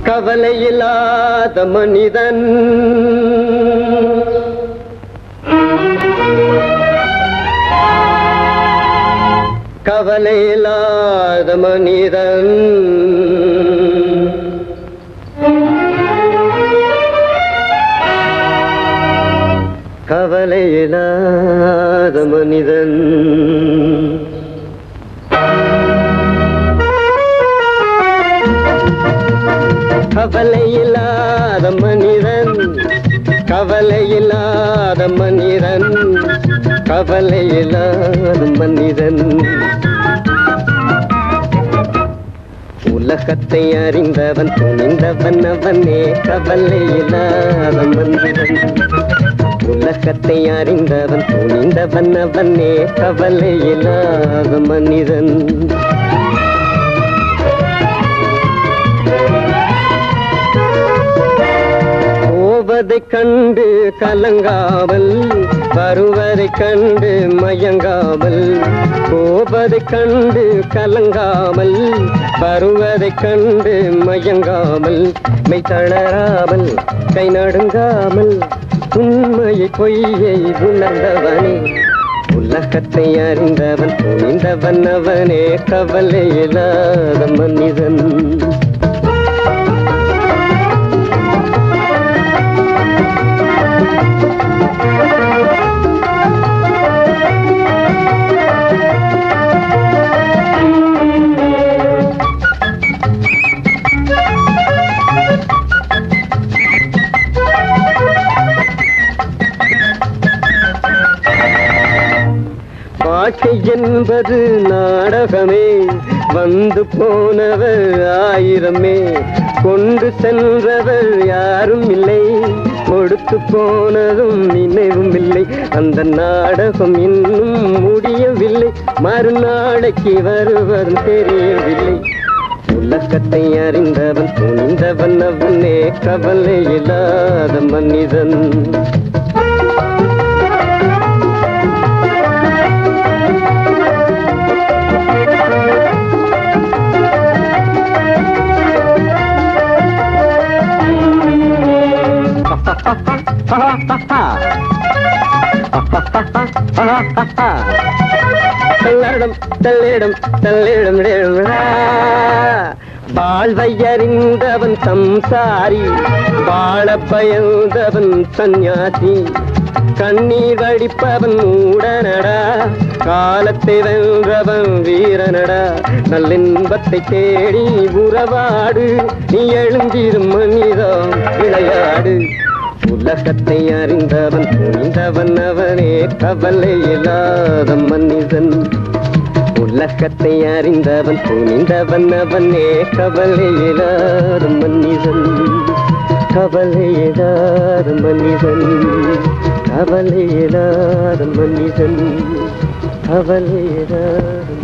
கவலையில்லாத மனிதன் கவலையில்லாத மனிதன் கவலையில்லாத மனிதன் கவலையில்லாத மனிதன் கவலையில்லாத மனிதன் கவலையில்லாத மனிதன் உலகத்தை அறிந்தவன் துணிந்தவன் அவனே கவலையில்லாத மனிதன் உலகத்தை அறிந்தவன் துணிந்தவன் அவனே கவலையில்லாத மனிதன் போவதைக் கண்டு கலங்காமல் வருவதைக் கண்டு மயங்காமல் போவதைக் கண்டு கலங்காமல் வருவதைக் கண்டு மயங்காமல் மெய் தளராமல் கை நடுங்காமல் உண்மையை பொய்யை உணர்ந்தவனே உலகத்தை அறிந்தவன் துணிந்தவன் அவனே கவலையில்லாத மனிதன் வாழ்க்கை என்பது நாடகமே வந்து போனவர் ஆயிரமே கொண்டு சென்றவர் யாரும் இல்லை கொடுத்து போனதும் நினைவும் இல்லை அந்த நாடகம் இன்னும் முடியவில்லை மறுநாளைக்கு வருவதும் தெரியவில்லை உலகத்தை அறிந்தவன் துணிந்தவன் அவனே கவலை இல்லாத மனிதன் தள்ளிடம் தள்ளிடம் தள்ளிடம் வாழ்வை அறிந்தவன் சம்சாரி வாழ பயந்தவன் சந்நியாசி கண்ணீர் வடிப்பவன் மூடனடா காலத்தை வென்றவன் வீரனடா நல்லின்பத்தை தேடி உறவாடு நீ எழுந்திரும் மனிதம் விளையாடு உலகத்தை அறிந்தவன் புரிந்தவன் அவனே கவலை இல்லாத மனிதன் உலகத்தை அறிந்தவன் புனிந்தவன் அவனே கவலை இல்லாத மனிதன் கவலை இல்லாத மனிதன் கவலை இல்லாத மனிதன் கவலை இல்லாத